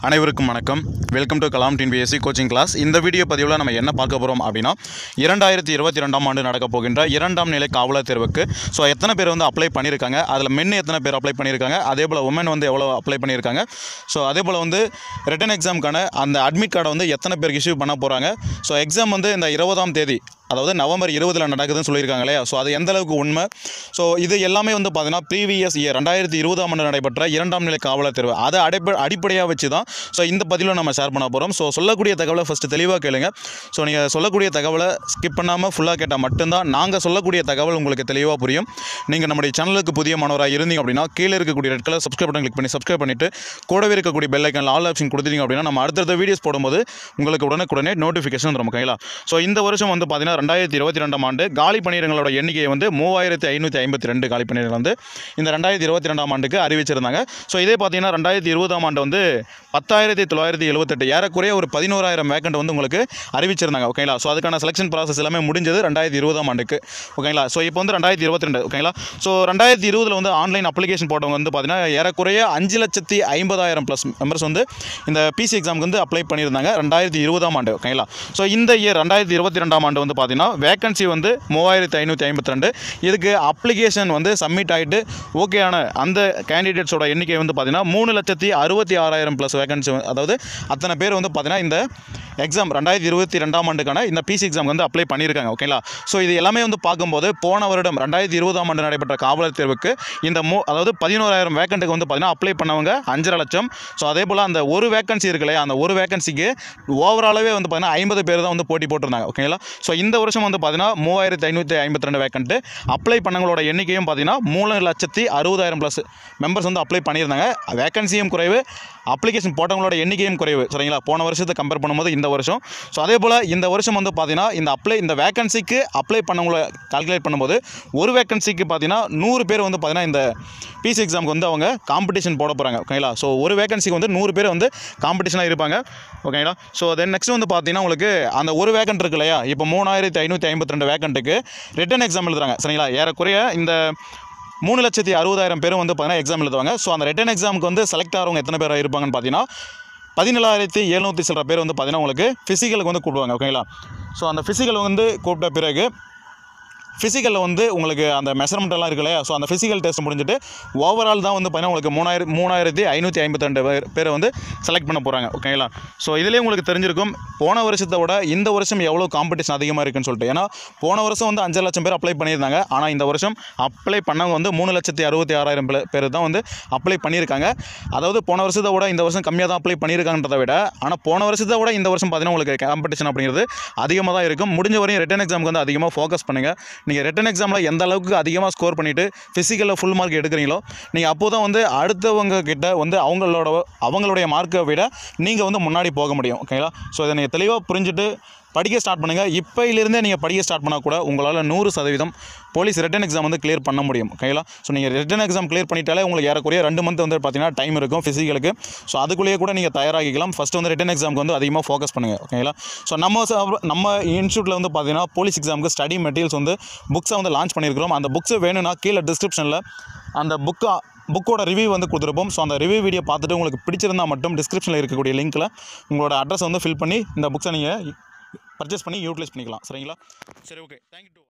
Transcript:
அனைவருக்கும் வணக்கம் welcome to Kalam TNPSC coaching class இந்த வீடியோ பதிவில் நம்ம என்ன பார்க்க போகிறோம் அப்படின்னா இரண்டாயிரத்தி இருபத்தி ரெண்டாம் ஆண்டு நடக்க போகின்ற இரண்டாம் நிலை காவலர் தேர்வுக்கு ஸோ எத்தனை பேர் வந்து அப்ளை பண்ணியிருக்காங்க அதில் மென் எத்தனை பேர் அப்ளை பண்ணியிருக்காங்க அதே போல் உமன் வந்து எவ்வளோ அப்ளை பண்ணியிருக்காங்க ஸோ அதே போல் வந்து ரிட்டன் எக்ஸாமுக்கான அந்த அட்மிட் கார்டை வந்து எத்தனை பேருக்கு இஷ்யூ பண்ண போகிறாங்க ஸோ எக்ஸாம் வந்து இந்த இருபதாம் தேதி அதாவது நவம்பர் இருபதில் நடக்குதுன்னு சொல்லியிருக்காங்க இல்லையா ஸோ அது எந்த அளவுக்கு உண்மை ஸோ இது எல்லாமே வந்து பார்த்தீங்கன்னா ப்ரீவியஸ் இயர் ரெண்டாயிரத்தி இருபதாம் ஆண்டு நடைபெற்ற இரண்டாம் நிலை காவலர் தேர்வு அதை அடிப்ப அடிப்படையாக வச்சு தான் ஸோ இந்த பதிவில் நம்ம ஷேர் பண்ண போகிறோம் ஸோ சொல்லக்கூடிய தகவலை ஃபஸ்ட்டு தெளிவாக கேளுங்க ஸோ நீங்கள் சொல்லக்கூடிய தகவலை ஸ்கிப் பண்ணாமல் ஃபுல்லாக கேட்டால் மட்டும்தான் நாங்கள் சொல்லக்கூடிய தகவல் உங்களுக்கு தெளிவாக புரியும் நீங்கள் நம்முடைய சேனலுக்கு புதிய மாணவராக இருந்தீங்க அப்படின்னா கீழே இருக்கக்கூடிய red colour subscribe button click பண்ணி சப்ஸ்கிரைப் பண்ணிவிட்டு கூடவே இருக்கக்கூடிய பெல் ஐக்கன் ஆல் ஆப்ஷன் கொடுத்தீங்க அப்படின்னா நம்ம அடுத்தடுத்த வீடியோஸ் போடும்போது உங்களுக்கு உடனுக்குடனே நோட்டிஃபிகேஷன் வந்துடும் கையில ஸோ இந்த வருஷம் வந்து பார்த்தீங்கன்னா ரெண்டாயிரத்தி இருபத்தி ரெண்டாம் ஆண்டு காலி பணியிடங்களோட எண்ணிக்கை வந்து மூவாயிரத்தி ஐநூற்றி ஐம்பத்தி ரெண்டு காலி பணியிடங்கள் வந்து இந்த ரெண்டாயிரத்தி இருபத்தி ரெண்டாம் ஆண்டுக்கு அறிவிச்சிருந்தாங்க ஸோ இதே பார்த்தீங்கன்னா ரெண்டாயிரத்தி இருபதாம் ஆண்டு வந்து பத்தாயிரத்தி தொள்ளாயிரத்தி எழுபத்தெட்டு ஏறக்குறைய ஒரு பதினோராயிரம் வேக்கண்ட் வந்து உங்களுக்கு அறிவிச்சிருந்தாங்க ஓகேங்களா ஸோ அதுக்கான செலெக்ஷன் ப்ராசஸ் எல்லாமே முடிஞ்சது ரெண்டாயிரத்தி இருபதாம் ஆண்டுக்கு ஓகேங்களா ஸோ இப்போ வந்து ரெண்டாயிரத்தி இருபத்தி ரெண்டு ஓகேங்களா ஸோ ரெண்டாயிரத்தி இருபதில் வந்து ஆன்லைன் அப்ளிகேஷன் போட்டவங்க வந்து பார்த்தீங்கன்னா ஏறக்குறைய அஞ்சு லட்சத்தி ஐம்பதாயிரம் ப்ளஸ் மெம்பர்ஸ் வந்து இந்த பிசி எக்ஸாமுக்கு வந்து அப்ளை பண்ணியிருந்தாங்க ரெண்டாயிரத்தி இருபதாம் ஆண்டு ஓகேங்களா ஸோ இந்த இயர் ரெண்டாயிரத்தி இருபத்தி ரெண்டாம் ஆண்டு வந்து பார்த்தீங்கன்னா வேகன்சி வந்து மூவாயிரத்தி ஐநூற்றி ஐம்பத்தி ரெண்டு இதுக்கு அப்ளிகேஷன் வந்து சப்மிட் ஆகிட்டு ஓகேயான அந்த கேண்டிடேட்ஸோட எண்ணிக்கை வந்து பார்த்தீங்கன்னா மூணு லட்சத்தி அறுபத்தி ஆறாயிரம் ப்ளஸ் வேகன்சி அதாவது அத்தனை பேர் வந்து பார்த்தீங்கன்னா இந்த எக்ஸாம் ரெண்டாயிரத்தி இருபத்தி ரெண்டாம் ஆண்டுக்கான இந்த பிசி எக்ஸாம் வந்து அப்ளை பண்ணியிருக்காங்க ஓகேங்களா ஸோ இது எல்லாமே வந்து பார்க்கும்போது போன வருடம் ரெண்டாயிரத்தி இருபதாம் ஆண்டு நடைபெற்ற காவலர் தேர்வுக்கு இந்த மூ அதாவது பதினோராயிரம் வேக்கண்ட்டுக்கு வந்து பார்த்தீங்கன்னா அப்ளை பண்ணவங்க அஞ்சரை லட்சம் ஸோ அதே போல் அந்த ஒரு வேக்கன்சி இருக்கு இல்லையா அந்த ஒரு வேக்கன்சிக்கு ஓவராலாகவே வந்து பார்த்தீங்கன்னா ஐம்பது பேர் தான் வந்து போட்டி போட்டிருந்தாங்க ஓகேங்களா ஸோ இந்த வருஷம் வந்து பார்த்தீங்கன்னா மூவாயிரத்தி ஐநூற்றி ஐம்பத்தி ரெண்டு வேக்கண்ட்டு அப்ளை பண்ணவங்களோட எண்ணிக்கையும் பார்த்தீங்கன்னா மூணு லட்சத்தி அறுபதாயிரம் ப்ளஸ் மெம்பர்ஸ் வந்து அப்ளை பண்ணியிருந்தாங்க வேக்கன்சியும் குறைவு அப்ளிகேஷன் போட்டவங்களோட எண்ணிக்கையும் குறைவு சரிங்களா போன வருஷத்தை கம்பேர் பண்ணும்போது இந்த வருஷம் ஸோ அதே போல் இந்த வருஷம் வந்து பார்த்தீங்கன்னா இந்த அப்ளை இந்த வேக்கன்சிக்கு அப்ளை பண்ணவங்கள கால்குலேட் பண்ணும்போது ஒரு வேக்கன்சிக்கு பார்த்தீங்கன்னா நூறு பேர் வந்து பார்த்தீங்கன்னா இந்த பிசி எக்ஸாமுக்கு வந்து அவங்க காம்படிஷன் போட போகிறாங்க ஓகேங்களா ஸோ ஒரு வேகன்சிக்கு வந்து நூறு பேர் வந்து காம்படிஷனாக இருப்பாங்க ஓகேங்களா ஸோ தென் நெக்ஸ்ட் வந்து பார்த்தீங்கன்னா உங்களுக்கு அந்த ஒரு வேக்கன்ட் இருக்கு இல்லையா இப்போ மூணாயிரத்தி ஐநூற்றி ஐம்பத்தி ரெண்டு வேக்கண்ட்டுக்கு ரிட்டன் எக்ஸாம் எழுதுறாங்க சரிங்களா ஏறக்குறைய இந்த மூணு லட்சத்தி அறுபதாயிரம் பேரும் வந்து பார்த்தீங்கன்னா எக்ஸாம் எழுதுவாங்க ஸோ அந்த ரிட்டன் எக்ஸாமுக்கு வந்து செலக்ட் ஆகிறவங்க எத்தனை பேர் இருப்பாங்கன்னு பார்த்தீங்கன்னா பதினேழாயிரத்தி எழுநூற்றி சில்லற பேர் வந்து பார்த்தீங்கன்னா உங்களுக்கு ஃபிசிக்கலுக்கு வந்து கூப்பிடுவாங்க ஓகேங்களா ஸோ அந்த ஃபிசிக்கல் வந்து கூப்பிட்ட பிறகு ஃபிசிக்கலில் வந்து உங்களுக்கு அந்த மெஷர்மெண்ட் எல்லாம் இருக்கு இல்லையா ஸோ அந்த ஃபிசிக்கல் டெஸ்ட் முடிஞ்சுட்டு ஓவரால் தான் வந்து பார்த்தீங்கன்னா உங்களுக்கு மூணாயிரம் மூணாயிரத்தி ஐநூற்றி ஐம்பத்தி ரெண்டு பேர் பேரை வந்து செலக்ட் பண்ண போகிறாங்க ஓகேங்களா ஸோ இதுலேயே உங்களுக்கு தெரிஞ்சிருக்கும் போன வருஷத்தை விட இந்த வருஷம் எவ்வளோ காம்படிஷன் அதிகமாக இருக்குன்னு சொல்லிட்டு ஏன்னா போன வருஷம் வந்து அஞ்சு லட்சம் பேர் அப்ளை பண்ணியிருந்தாங்க ஆனால் இந்த வருஷம் அப்ளை பண்ணவங்க வந்து மூணு லட்சத்தி அறுபத்தி ஆறாயிரம் பேர் பேர் தான் வந்து அப்ளை பண்ணியிருக்காங்க அதாவது போன வருஷத்தை விட இந்த வருஷம் கம்மியாக தான் அப்ளை பண்ணியிருக்காங்கன்றதை விட ஆனால் போன வருஷத்தை விட இந்த வருஷம் பார்த்தீங்கன்னா உங்களுக்கு காம்படிஷன் அப்படிங்கிறது அதிகமாக தான் இருக்கும் முடிஞ்ச வரையும் ரிட்டன் எக்ஸாமுக்கு வந்து அதிகமாக ஃபோக்கஸ் பண்ணுங்கள் நீங்கள் ரிட்டன் எக்ஸாமில் எந்த அளவுக்கு அதிகமாக ஸ்கோர் பண்ணிவிட்டு ஃபிசிக்கலில் ஃபுல் மார்க் எடுக்கிறீங்களோ நீங்கள் அப்போ தான் வந்து அடுத்தவங்க கிட்ட வந்து அவங்களோட அவங்களுடைய மார்க்கை விட நீங்கள் வந்து முன்னாடி போக முடியும் ஓகேங்களா ஸோ இதை நீங்கள் தெளிவாக புரிஞ்சுட்டு படிக்க ஸ்டார்ட் பண்ணுங்கள் இப்போயிலிருந்தே நீங்கள் படிக்க ஸ்டார்ட் பண்ணால் கூட உங்களால் நூறு சதவீதம் போலீஸ் ரிட்டன் எக்ஸாம் வந்து கிளியர் பண்ண முடியும் ஓகேங்களா ஸோ நீங்கள் ரிட்டன் எக்ஸாம் கிளியர் பண்ணிட்டாலே உங்களுக்கு ஏறக்குறைய ரெண்டு மந்த் வந்து பார்த்தீங்கன்னா டைம் இருக்கும் ஃபிசிக்கலுக்கு ஸோ அதுக்குள்ளேயே கூட நீங்கள் தயாராகிக்கலாம் ஃபஸ்ட்டு வந்து ரிட்டன் எக்ஸாமுக்கு வந்து அதிகமாக ஃபோக்கஸ் பண்ணுங்கள் ஓகேங்களா ஸோ நம்ம ச- நம்ம இன்ஸ்டியூட்டில் வந்து பார்த்தீங்கன்னா போலீஸ் எக்ஸாமுக்கு ஸ்டடி மெட்டீரியல்ஸ் வந்து புக்ஸை வந்து லான்ச் பண்ணியிருக்கிறோம் அந்த புக்ஸ் வேணும்னா கீழே டிஸ்கிரிப்ஷனில் அந்த புக்கை புக்கோட ரிவ்யூ வந்து கொடுத்துருப்போம் ஸோ அந்த ரிவ்யூ வீடியோ பார்த்துட்டு உங்களுக்கு பிடிச்சிருந்தா மட்டும் டிஸ்கிரிப்ஷனில் இருக்கக்கூடிய லிங்க்கில் உங்களோட அட்ரஸ் வந்து ஃபில் பண்ணி இந்த புக்ஸை நீங்கள் பர்ச்சேஸ் பண்ணி யூட்டிலைஸ் பண்ணிக்கலாம் சரிங்களா சரி ஓகே தேங்க்யூ